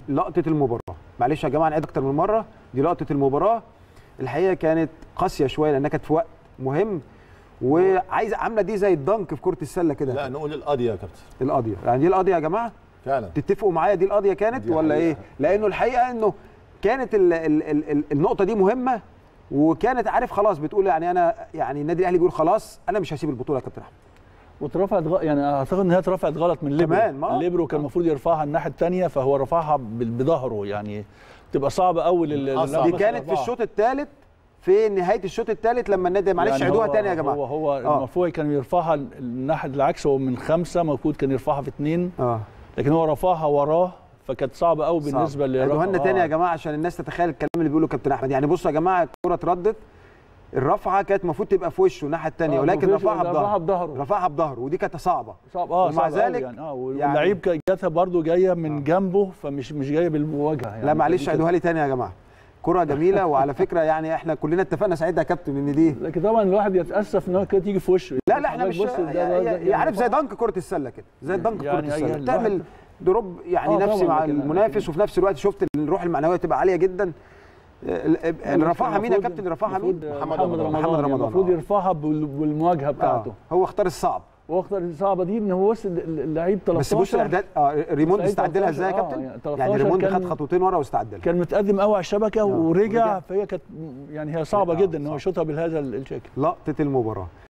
لقطه المباراه معلش يا جماعه نعيد اكتر من مره دي لقطه المباراه الحقيقه كانت قاسيه شويه لانها كانت في وقت مهم وعايزه عامله دي زي الدنك في كره السله كده لا نقول القضيه يا كابتن القضيه يعني دي القضيه يا جماعه فعلا تتفقوا معايا دي القضيه كانت دي ولا حقيقة. ايه لانه الحقيقه انه كانت ال ال ال ال النقطه دي مهمه وكانت عارف خلاص بتقول يعني انا يعني النادي الاهلي بيقول خلاص انا مش هسيب البطوله يا كابتن احمد واترفعت غ... يعني اعتقد ان هي اترفعت غلط من ليبرو كمان، ما- الليبرو كان آه. المفروض يرفعها الناحيه الثانيه فهو رفعها بال- بظهره يعني تبقى صعبه قوي لل أصعب. دي للنفس كانت في الأربعة. الشوط الثالث في نهايه الشوط الثالث لما النادي معلش يعني عيدوها هو- تاني يا جماعه هو هو آه. المفروض كان يرفعها الناحيه العكس هو من خمسه المفروض كان يرفعها في اثنين اه لكن هو رفعها وراه فكانت صعبه قوي بالنسبه ل عيدوها لنا آه. تاني يا جماعه عشان الناس تتخيل الكلام اللي بيقوله كابتن احمد يعني بصوا يا جماعه الكره اتردت الرفعه كانت المفروض تبقى في وشه الناحيه الثانيه آه، ولكن المفروض رفعها رفعها بظهره بظهره. رفعها بظهره ودي كانت صعبه صعب اه ومع صعب قوي ذلك يعني اه يعني- واللعيب كان- جاتها برضه جايه من جنبه فمش مش جايه بالمواجهه يعني لا معلش دي عيدوها لي تاني يا جماعه كره جميله وعلى فكره يعني احنا كلنا اتفقنا ساعتها يا كابتن ان دي لكن طبعا الواحد يتاسف ان هو كده تيجي في وشه لا لا احنا مش بص ده- ده- ده- يعني عارف زي دنك كره السله كده زي دنك يعني كره السله يعني تعمل الواحد- دروب يعني آه نفسي طبعاً، مع لكن- المنافس لكن- وفي نفس الوقت شفت الروح المعنويه تبقى عاليه جدا ال- اللي رفعها مين يا المفروض- كابتن اللي رفعها مين؟ المفروض محمد محمد رمضان. رمضان محمد يعني رمضان، المفروض آه. يرفعها بال- بالمواجهه بتاعته آه. هو اختار الصعب واختار الصعبه دي ان هو وصل اللعيب 13 بس بص الاعداد اه ريموند سعيد استعد لها ازاي يا 13 كابتن؟ آه، يعني يعني 13 ريموند كان- خد خطوتين ورا واستعد لها كان متقدم قوي على الشبكه ورجع ورجع. فهي كانت يعني هي صعبه آه، جدا ان هو صعب. يشوطها بهذا الشكل لقطه المباراه